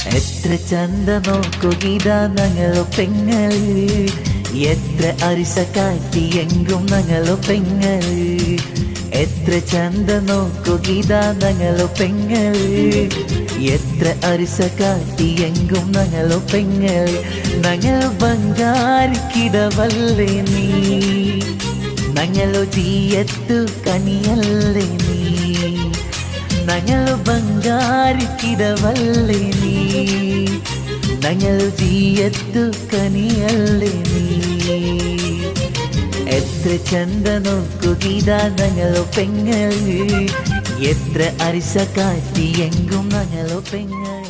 എത്ര ചന്ത നോക്കുകീതാ ഞങ്ങളോ പെങ്ങള് എത്ര അരിസ കാട്ടി എങ്കും ഞങ്ങളോ പെങ്ങള് എത്ര ചന്ത നോക്കുകീതാ ഞങ്ങളോ പെങ്ങള് എത്ര അരിസ കാട്ടി എങ്കും ഞങ്ങളോ പെങ്ങള് ഞങ്ങൾ ബംഗാരിക്കിടവല്ലേ നീ ഞങ്ങളോ തീയത്തു കനിയല്ലേ നീ ഞങ്ങളു ಬಂಗಾರಿಕಿಡವಲ್ಲೆ ನೀ ഞങ്ങളു തീയത്തു കനിയല്ലേ നീ എത്ര ചന്ത നോക്കുകീതാ ഞങ്ങളോ പെങ്ങൾ എത്ര അരിസ കാട്ടി എങ്കും ഞങ്ങളോ പെങ്ങൾ